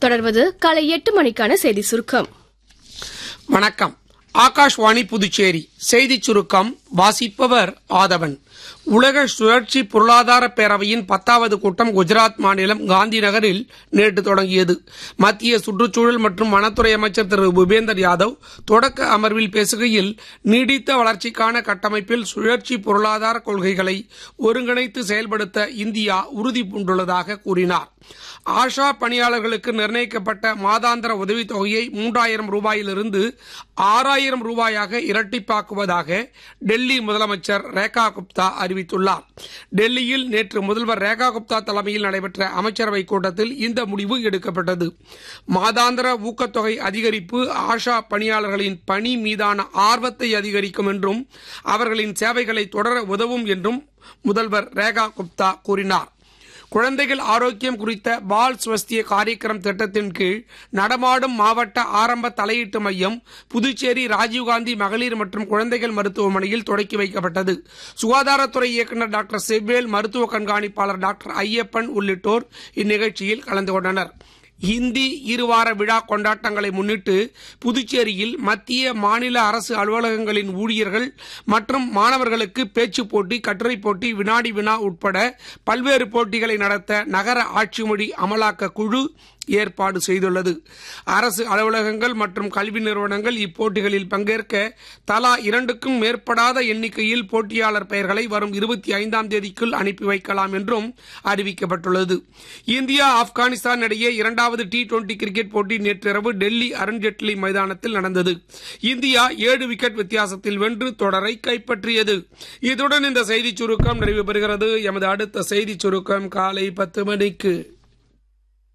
தொடர்வது காலை எட்டு மணிக்கான செய்தி சுருக்கம் வணக்கம் ஆகாஷ்வாணி புதுச்சேரி செய்திச் சுருக்கம் வாசிப்பவர் ஆதவன் உலக சுழற்சி பொருளாதார பேரவையின் பத்தாவது கூட்டம் குஜராத் மாநிலம் காந்தி நகரில் நேற்று தொடங்கியது மத்திய சுற்றுச்சூழல் மற்றும் வனத்துறை அமைச்சர் திரு பூபேந்தர் யாதவ் தொடக்க அமர்வில் பேசுகையில் நீடித்த வளர்ச்சிக்கான கட்டமைப்பில் சுழற்சி பொருளாதார கொள்கைகளை ஒருங்கிணைத்து செயல்படுத்த இந்தியா உறுதி பூண்டுள்ளதாக கூறினார் ஆஷா பணியாளர்களுக்கு நிர்ணயிக்கப்பட்ட மாதாந்திர உதவித் தொகையை மூன்றாயிரம் ரூபாயிலிருந்து ஆறாயிரம் ரூபாயாக இரட்டிப்பாக்குவதாக டெல்லி முதலமைச்சர் ரேகா குப்தா அறிவித்துள்ளார் டெல்லியில் நேற்று முதல்வர் ரேகா குப்தா தலைமையில் நடைபெற்ற அமைச்சரவை கூட்டத்தில் இந்த முடிவு எடுக்கப்பட்டது மாதாந்திர ஊக்கத்தொகை அதிகரிப்பு ஆஷா பணியாளர்களின் பணி மீதான ஆர்வத்தை அதிகரிக்கும் என்றும் அவர்களின் சேவைகளை தொடர உதவும் என்றும் முதல்வர் ரேகா குப்தா கூறினார் குழந்தைகள் ஆரோக்கியம் குறித்த பால் ஸ்வஸ்திய காரியக்கிரம் திட்டத்தின் கீழ் நடமாடும் மாவட்ட ஆரம்ப தலையீட்டு மையம் புதுச்சேரி ராஜீவ்காந்தி மகளிர் மற்றும் குழந்தைகள் மருத்துவமனையில் தொடக்கி வைக்கப்பட்டது சுகாதாரத்துறை இயக்குநர் டாக்டர் செவ்வேல் மருத்துவ கண்காணிப்பாளர் டாக்டர் ஐயப்பன் உள்ளிட்டோர் இந்நிகழ்ச்சியில் கலந்து கொண்டனர் ஹிந்தி இருவார விழா கொண்டாட்டங்களை முன்னிட்டு புதுச்சேரியில் மத்திய மாநில அரசு அலுவலகங்களின் ஊழியர்கள் மற்றும் மாணவர்களுக்கு பேச்சு போட்டி கட்டுரை போட்டி வினாடி வினா உட்பட பல்வேறு போட்டிகளை நடத்த நகர ஆட்சி மொழி அமலாக்க குழு ஏற்பாடு செய்துள்ளது அரசு அலுவலகங்கள் மற்றும் கல்வி நிறுவனங்கள் இப்போட்டிகளில் பங்கேற்க தலா இரண்டுக்கும் மேற்படாத எண்ணிக்கையில் போட்டியாளர் பெயர்களை வரும் இருபத்தி ஐந்தாம் தேதிக்குள் அனுப்பி வைக்கலாம் என்றும் அறிவிக்கப்பட்டுள்ளது இந்தியா ஆப்கானிஸ்தான் இடையே இரண்டாவது டி டுவெண்டி கிரிக்கெட் போட்டி நேற்றிரவு டெல்லி அருண்ஜேட்லி மைதானத்தில் நடந்தது இந்தியா ஏழு விக்கெட் வித்தியாசத்தில் வென்று தொடரை கைப்பற்றியது இத்துடன் இந்த செய்திச் சுருக்கம் நிறைவு பெறுகிறது எமது அடுத்த செய்திச் சுருக்கம் காலை பத்து மணிக்கு